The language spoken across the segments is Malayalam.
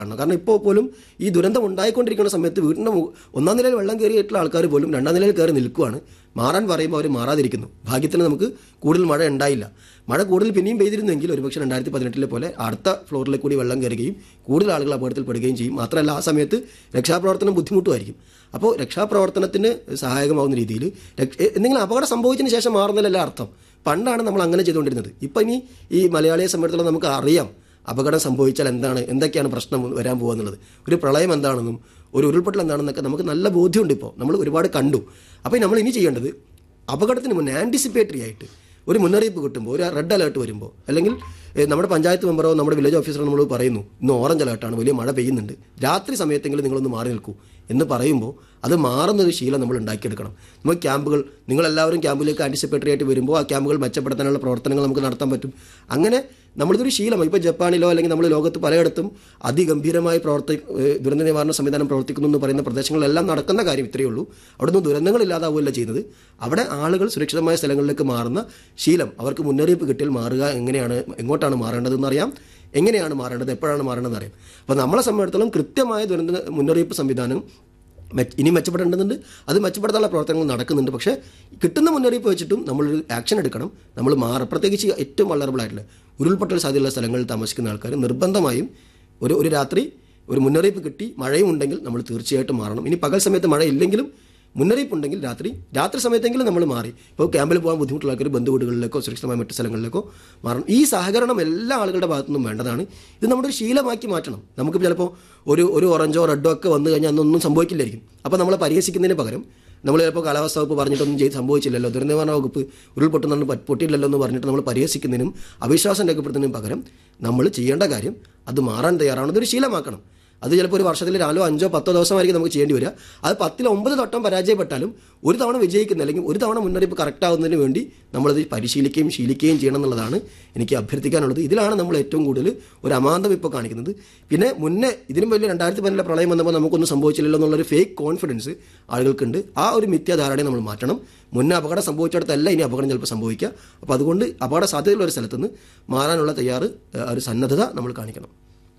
കാണണം കാരണം ഇപ്പോൾ പോലും ഈ ദുരന്തം ഉണ്ടായിക്കൊണ്ടിരിക്കുന്ന സമയത്ത് വീടിൻ്റെ മു- ഒന്നാം നിലയിൽ വെള്ളം കയറിയിട്ടുള്ള ആൾക്കാർ പോലും രണ്ടാം നിലയിൽ കയറി നിൽക്കുവാണ് മാറാൻ പറയുമ്പോൾ അവർ മാറാതിരിക്കുന്നു ഭാഗ്യത്തിന് നമുക്ക് കൂടുതൽ മഴ ഉണ്ടായില്ല മഴ കൂടുതൽ പിന്നെയും പെയ്തിരുന്നെങ്കിൽ ഒരുപക്ഷെ രണ്ടായിരത്തി പതിനെട്ടിലെ പോലെ അടുത്ത ഫ്ലോറിലേക്ക് കൂടി വെള്ളം കയറുകയും കൂടുതൽ ആളുകൾ അപകടത്തിൽപ്പെടുകയും ചെയ്യും മാത്രമല്ല ആ സമയത്ത് രക്ഷാപ്രവർത്തനം ബുദ്ധിമുട്ടുമായിരിക്കും അപ്പോൾ രക്ഷാപ്രവർത്തനത്തിന് സഹായകമാവുന്ന രീതിയിൽ രക്ഷ- എ- എന്തെങ്കിലും അപകടം സംഭവിച്ചതിന് ശേഷം മാറുന്നതിലല്ല അർത്ഥം പണ്ടാണ് നമ്മൾ അങ്ങനെ ചെയ്തുകൊണ്ടിരുന്നത് ഇപ്പം ഇനി ഈ മലയാളിയെ സംബന്ധിച്ചിടത്തോളം നമുക്ക് അറിയാം അപകടം സംഭവിച്ചാൽ എന്താണ് എന്തൊക്കെയാണ് പ്രശ്നം വരാൻ പോകുന്നത് ഒരു പ്രളയം എന്താണെന്നും ഒരു ഉരുൾപൊട്ടൽ എന്താണെന്നൊക്കെ നമുക്ക് നല്ല ബോധ്യമുണ്ട് ഇപ്പോൾ നമ്മൾ ഒരുപാട് കണ്ടു അപ്പോൾ നമ്മൾ ഇനി ചെയ്യേണ്ടത് അപകടത്തിന് മുന്നേ ആൻറ്റിസിപ്പേറ്ററി ആയിട്ട് ഒരു മുന്നറിയിപ്പ് കിട്ടുമ്പോൾ ഒരു റെഡ് അലേർട്ട് വരുമ്പോൾ അല്ലെങ്കിൽ ഏഹ്, നമ്മുടെ പഞ്ചായത്ത് മെമ്പറോ നമ്മുടെ വില്ലേജ് ഓഫീസറോ നമ്മൾ പറയുന്നു ഇന്ന് ഓറഞ്ച് അലേർട്ടാണ് വലിയ മഴ പെയ്യുന്നുണ്ട് രാത്രി സമയത്തെങ്കിലും നിങ്ങളൊന്ന് മാറി നിൽക്കൂ എന്ന് പറയുമ്പോൾ അത് മാറുന്നൊരു ശീലം നമ്മൾ ഉണ്ടാക്കിയെടുക്കണം നമ്മൾ ക്യാമ്പുകൾ നിങ്ങളെല്ലാവരും ക്യാമ്പിലേക്ക് ആൻറ്റിസിപ്പേറ്ററി ആയിട്ട് വരുമ്പോൾ ആ ക്യാമ്പുകൾ മെച്ചപ്പെടുത്താനുള്ള പ്രവർത്തനങ്ങൾ നമുക്ക് നടത്താൻ പറ്റും അങ്ങനെ നമ്മളിതൊരു ശീലമായി ഇപ്പോൾ ജപ്പാനിലോ അല്ലെങ്കിൽ നമ്മൾ ലോകത്ത് പലയിടത്തും അതിഗംഭീരമായി പ്രവർത്തി ഏഹ് ദുരന്ത നിവാരണ സംവിധാനം പ്രവർത്തിക്കുന്നു എന്ന് പറയുന്ന പ്രദേശങ്ങളിലെല്ലാം നടക്കുന്ന കാര്യം ഇത്രയേ ഉള്ളൂ അവിടുന്ന് ദുരന്തങ്ങൾ ഇല്ലാതാവുകയല്ല ചെയ്യുന്നത് അവിടെ ആളുകൾ സുരക്ഷിതമായ സ്ഥലങ്ങളിലേക്ക് മാറുന്ന ശീലം അവർക്ക് മുന്നറിയിപ്പ് കിട്ടിയാൽ മാറുക എങ്ങനെയാണ് എങ്ങോട്ടാണ് മാറേണ്ടതെന്ന് അറിയാം എങ്ങനെയാണ് മാറേണ്ടത് എപ്പോഴാണ് മാറേണ്ടതെന്ന് അറിയാം അപ്പോൾ നമ്മളെ സംബന്ധിച്ചിടത്തോളം കൃത്യമായ ദുരന്ത മുന്നറിയിപ്പ് സംവിധാനം മെ- ഇനി മെച്ചപ്പെടേണ്ടതുണ്ട് അത് മെച്ചപ്പെടുത്താനുള്ള പ്രവർത്തനങ്ങൾ നടക്കുന്നുണ്ട് പക്ഷേ കിട്ടുന്ന മുന്നറിയിപ്പ് വെച്ചിട്ടും നമ്മളൊരു ആക്ഷൻ എടുക്കണം നമ്മൾ മാറ പ്രത്യേകിച്ച് ഏറ്റവും വളറബിൾ ആയിട്ടുള്ള ഉരുൾപൊട്ടൽ സാധ്യതയുള്ള സ്ഥലങ്ങളിൽ താമസിക്കുന്ന ആൾക്കാർ നിർബന്ധമായും ഒരു ഒരു രാത്രി ഒരു മുന്നറിയിപ്പ് കിട്ടി മഴയും ഉണ്ടെങ്കിൽ നമ്മൾ തീർച്ചയായിട്ടും മാറണം ഇനി പകൽ സമയത്ത് മഴ ഇല്ലെങ്കിലും മുന്നറിയിപ്പ് ഉണ്ടെങ്കിൽ രാത്രി രാത്രി സമയത്തെങ്കിലും നമ്മൾ മാറി ഇപ്പോൾ ക്യാമ്പിൽ പോകാൻ ബുദ്ധിമുട്ടുള്ള ആൾക്കാർ ബന്ധുവീടുകളിലേക്കോ സുരക്ഷിതമായ മറ്റു സ്ഥലങ്ങളിലേക്കോ മാറണം ഈ സഹകരണം എല്ലാ ആളുകളുടെ ഭാഗത്തുനിന്നും വേണ്ടതാണ് ഇത് നമ്മുടെ ഒരു ശീലമാക്കി മാറ്റണം നമുക്ക് ചിലപ്പോൾ ഒരു ഒരു ഓറഞ്ചോ റെഡോ ഒക്കെ വന്നു കഴിഞ്ഞാൽ അന്നൊന്നും സംഭവിക്കില്ലായിരിക്കും അപ്പോൾ നമ്മളെ പരിഹസിക്കുന്നതിന് പകരം നമ്മൾ ചിലപ്പോൾ കാലാവസ്ഥ വകുപ്പ് പറഞ്ഞിട്ടൊന്നും ചെയ്ത് സംഭവിച്ചില്ലല്ലോ ദുരന്ത നിവാരണ വകുപ്പ് ഉരുൾപൊട്ടുന്ന പൊട്ടിയില്ലല്ലോ എന്ന് പറഞ്ഞിട്ട് നമ്മൾ പരിഹസിക്കുന്നതിനും അവിശ്വാസം രേഖപ്പെടുത്തുന്നതിനും പകരം നമ്മൾ ചെയ്യേണ്ട കാര്യം അത് മാറാൻ തയ്യാറാണ് ഇതൊരു ശീലമാക്കണം അത് ചിലപ്പോൾ ഒരു വർഷത്തിൽ നാലോ അഞ്ചോ പത്തോ ദിവസമായിരിക്കും നമുക്ക് ചെയ്യേണ്ടി വരിക അത് പത്തിൽ ഒമ്പത് തൊട്ടം പരാജയപ്പെട്ടാലും ഒരു തവണ വിജയിക്കുന്ന അല്ലെങ്കിൽ ഒരു തവണ മുന്നറിയിപ്പ് കറക്റ്റ് ആവുന്നതിന് വേണ്ടി നമ്മളത് പരിശീലിക്കുകയും ശീലിക്കുകയും ചെയ്യണം എന്നുള്ളതാണ് എനിക്ക് അഭ്യർത്ഥിക്കാനുള്ളത് ഇതിലാണ് നമ്മൾ ഏറ്റവും കൂടുതൽ ഒരു അമാന്തം ഇപ്പോൾ കാണിക്കുന്നത് പിന്നെ മുന്നേ ഇതിനും വലിയ രണ്ടായിരത്തി പതിനെട്ടിലെ പ്രളയം വന്നപ്പോൾ നമുക്കൊന്നും സംഭവിച്ചില്ലല്ലോ എന്നുള്ളൊരു ഫേക്ക് കോൺഫിഡൻസ് ആളുകൾക്കുണ്ട് ആ ഒരു മിഥ്യാധാരണയെ നമ്മൾ മാറ്റണം മുന്നേ അപകടം സംഭവിച്ചിടത്തല്ല ഇനി അപകടം ചിലപ്പോൾ സംഭവിക്കുക അപ്പോൾ അതുകൊണ്ട് അപകട സാധ്യതയുള്ള ഒരു സ്ഥലത്തുനിന്ന് മാറാനുള്ള തയ്യാറ് ഏഹ്, ഒരു സന്നദ്ധത നമ്മൾ കാണിക്കണം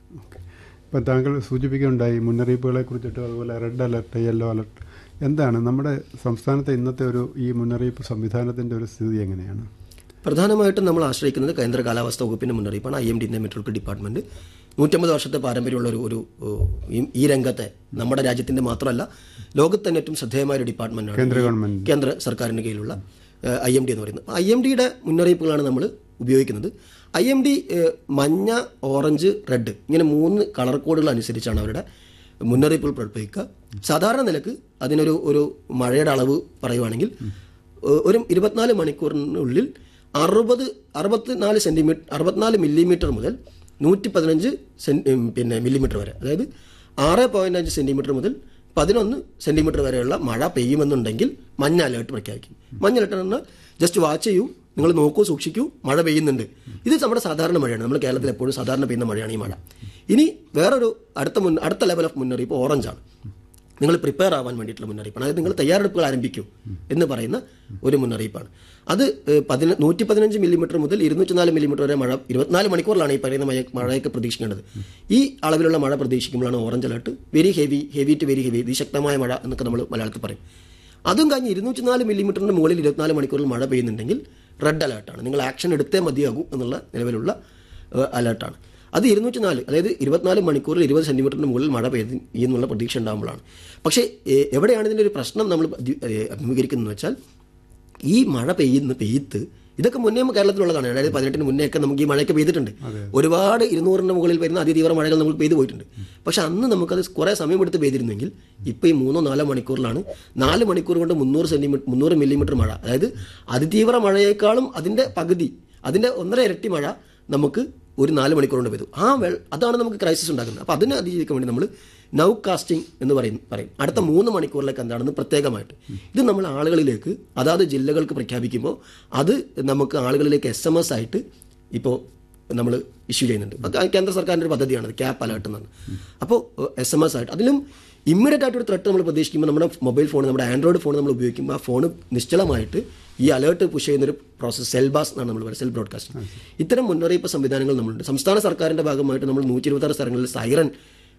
ഇപ്പം താങ്കൾ സൂചിപ്പിക്കുകയുണ്ടായി മുന്നറിയിപ്പുകളെ കുറിച്ചിട്ട് അതുപോലെ റെഡ് അലർട്ട് യെല്ലോ അലർട്ട് എന്താണ് നമ്മുടെ സംസ്ഥാനത്തെ ഇന്നത്തെ ഒരു ഈ മുന്നറിയിപ്പ് സംവിധാനത്തിൻ്റെ ഒരു സ്ഥിതി എങ്ങനെയാണ് പ്രധാനമായിട്ടും നമ്മൾ ആശ്രയിക്കുന്നത് കേന്ദ്ര കാലാവസ്ഥാ വകുപ്പിന്റെ മുന്നറിയിപ്പാണ് I M D metrology department നൂറ്റമ്പത് വർഷത്തെ പാരമ്പര്യമുള്ള ഒരു ഒരു ഏഹ്, ഈ- ഈ രംഗത്തെ നമ്മുടെ രാജ്യത്തിന്റെ മാത്രമല്ല ലോകത്ത് തന്നെ ഏറ്റവും ശ്രദ്ധേയമായ ഒരു ഡിപ്പാർട്ട്മെന്റാണ് കേന്ദ്ര ഈ ഗവൺമെന്റ് കേന്ദ്ര സർക്കാരിന് കീഴിലുള്ള ഐ എം ഡി എന്ന് പറയുന്നത് ഐ എം ഡിയുടെ മുന്നറിയിപ്പുകളാണ് നമ്മൾ ഉപയോഗിക്കുന്നത് ഐ എം ഡി മഞ്ഞ ഓറഞ്ച് റെഡ് ഇങ്ങനെ മൂന്ന് കളർ കോഡുകൾ അനുസരിച്ചാണ് അവരുടെ മുന്നറിയിപ്പുകൾ പുറപ്പെടുവിക്കുക സാധാരണ നിലക്ക് അതിനൊരു ഒരു മഴയുടെ അളവ് പറയുവാണെങ്കിൽ ഏഹ്, ഒരു ഇരുപത്തിനാല് മണിക്കൂറിനുള്ളിൽ അറുപത് അറുപത്തിനാല് സെന്റിമീറ്റർ അറുപത്തിനാല് മില്ലിമീറ്റർ മുതൽ നൂറ്റി പതിനഞ്ച് സെൻ- ഉം, പിന്നെ മില്ലിമീറ്റർ വരെ അതായത് ആറ് പോയിന്റ് അഞ്ച് സെന്റിമീറ്റർ മുതൽ പതിനൊന്ന് സെന്റിമീറ്റർ വരെയുള്ള മഴ പെയ്യുമെന്നുണ്ടെങ്കിൽ മഞ്ഞ അലേർട്ട് പ്രഖ്യാപിക്കും മഞ്ഞ അലേർട്ട് എന്ന് പറഞ്ഞാൽ ജസ്റ്റ് വാച്ച് ചെയ്യൂ നിങ്ങൾ നോക്കൂ സൂക്ഷിക്കൂ മഴ പെയ്യുന്നുണ്ട് ഇത് നമ്മുടെ സാധാരണ മഴയാണ് നമ്മൾ കേരളത്തിൽ എപ്പോഴും സാധാരണ പെയ്യുന്ന മഴയാണ് ഈ മഴ ഇനി വേറൊരു അടുത്ത മുൻ അടുത്ത ലെവൽ ഓഫ് മുന്നറിയിപ്പ് ഓറഞ്ചാണ് നിങ്ങൾ പ്രിപ്പയർ ആവാൻ വേണ്ടിയിട്ടുള്ള മുന്നറിയിപ്പാണ് അതായത് നിങ്ങൾ തയ്യാറെടുപ്പുകൾ ആരംഭിക്കൂ എന്ന് പറയുന്ന ഒരു മുന്നറിയിപ്പാണ് അത് ഏഹ്, പതിന നൂറ്റി പതിനഞ്ച് മില്ലിമീറ്റർ മുതൽ ഇരുന്നൂറ്റി നാല് മില്ലിമീറ്റർ വരെ മഴ ഇരുപത്തിനാല് മണിക്കൂറിലാണ് ഈ പറയുന്ന മഴ മഴയൊക്കെ പ്രതീക്ഷിക്കേണ്ടത് ഈ അളവിലുള്ള മഴ പ്രതീക്ഷിക്കുമ്പോഴാണ് orange alert very heavy heavy to very heavy അതിശക്തമായ മഴ എന്നൊക്കെ നമ്മൾ മലയാളത്തിൽ പറയും അതും കഴിഞ്ഞ് ഇരുന്നൂറ്റി നാല് മില്ലിമീറ്ററിന് മുകളിൽ ഇരുപത്തിനാല് മണിക്കൂറിൽ മഴ പെയ്യുന്നുണ്ടെങ്കിൽ റെഡ് അലർട്ടാണ് നിങ്ങൾ ആക്ഷൻ എടുത്തേ മതിയാകൂ എന്നുള്ള നിലവിലുള്ള ഏഹ്, അലർട്ടാണ് അത് ഇരുന്നൂറ്റി നാല് അതായത് ഇരുപത്തിനാല് മണിക്കൂറിൽ ഇരുപത് സെന്റിമീറ്ററിന് മുകളിൽ മഴ പെയ്ത് എന്നുള്ള പ്രതീക്ഷ ഉണ്ടാകുമ്പോഴാണ് പക്ഷേ ഏഹ്, എവിടെയാണ് ഇതിൻ്റെ ഒരു പ്രശ്നം നമ്മൾ അധി- ഏഹ്, അഭിമുഖീകരിക്കുന്നത് വെച്ചാൽ ഈ മഴ പെയ്യുന്ന പെയ്ത്ത് ഇതൊക്കെ മുന്നേ കേരളത്തിലുള്ളതാണ് അതായത് പതിനെട്ടിന് മുന്നേ ഒക്കെ നമുക്ക് ഈ മഴയൊക്കെ പെയ്തിട്ടുണ്ട് ഒരുപാട് ഇരുന്നൂറിന് മുകളിൽ വരുന്ന അതിതീവ്ര മഴകൾ നമുക്ക് പെയ്തു പോയിട്ടുണ്ട് പക്ഷെ അന്ന് നമുക്കത് കുറേ സമയമെടുത്ത് പെയ്തിരുന്നെങ്കിൽ ഇപ്പോൾ ഈ മൂന്നോ നാലോ മണിക്കൂറിലാണ് നാല് മണിക്കൂർ കൊണ്ട് മുന്നൂറ് സെന്റിമീറ്റർ മുന്നൂറ് മില്ലിമീറ്റർ മഴ അതായത് അതിതീവ്ര മഴയേക്കാളും അതിൻ്റെ പകുതി അതിൻ്റെ ഒന്നര ഇരട്ടി മഴ നമുക്ക് ഒരു നാല് മണിക്കൂർ കൊണ്ട് പെയ്തു ആ വെൾ അതാണ് നമുക്ക് ക്രൈസിസ് ഉണ്ടാക്കുന്നത് അപ്പോൾ അതിനെ അതിജീവിക്കാൻ വേണ്ടി നമ്മൾ നൗ കാസ്റ്റിംഗ് എന്ന് പറയും പറയും അടുത്ത മൂന്ന് മണിക്കൂറിലേക്ക് എന്താണെന്ന് പ്രത്യേകമായിട്ട് ഇത് നമ്മൾ ആളുകളിലേക്ക് അതാത് ജില്ലകൾക്ക് പ്രഖ്യാപിക്കുമ്പോൾ അത് നമുക്ക് ആളുകളിലേക്ക് എസ് എം എസ് ആയിട്ട് ഇപ്പോൾ നമ്മൾ ഇഷ്യൂ ചെയ്യുന്നുണ്ട് അത് കേന്ദ്ര സർക്കാരിൻ്റെ ഒരു പദ്ധതിയാണ് ക്യാപ്പ് അലേർട്ട് എന്നാണ് അപ്പോൾ എസ് എം എസ് ആയിട്ട് അതിലും ഇമ്മീഡിയറ്റ് ആയിട്ട് ഒരു ത്രെട്ട് നമ്മൾ പ്രതീക്ഷിക്കുമ്പോൾ നമ്മുടെ മൊബൈൽ ഫോൺ നമ്മുടെ ആൻഡ്രോയിഡ് ഫോൺ നമ്മൾ ഉപയോഗിക്കുമ്പോൾ ആ ഫോൺ നിശ്ചലമായിട്ട് ഈ അലേർട്ട് പുഷ് ചെയ്യുന്ന ഒരു പ്രോസസ് സെൽബാസ് എന്നാണ് നമ്മൾ പറയുന്നത് സെൽ ബ്രോഡ്കാസ്റ്റ് ഇത്തരം മുന്നറിയിപ്പ് സംവിധാനങ്ങൾ നമ്മളുണ്ട് സംസ്ഥാന സർക്കാരിന്റെ ഭാഗമായിട്ട് നമ്മൾ നൂറ്റി ഇരുപത്താറ് സ്ഥലങ്ങളിൽ സൈറൻ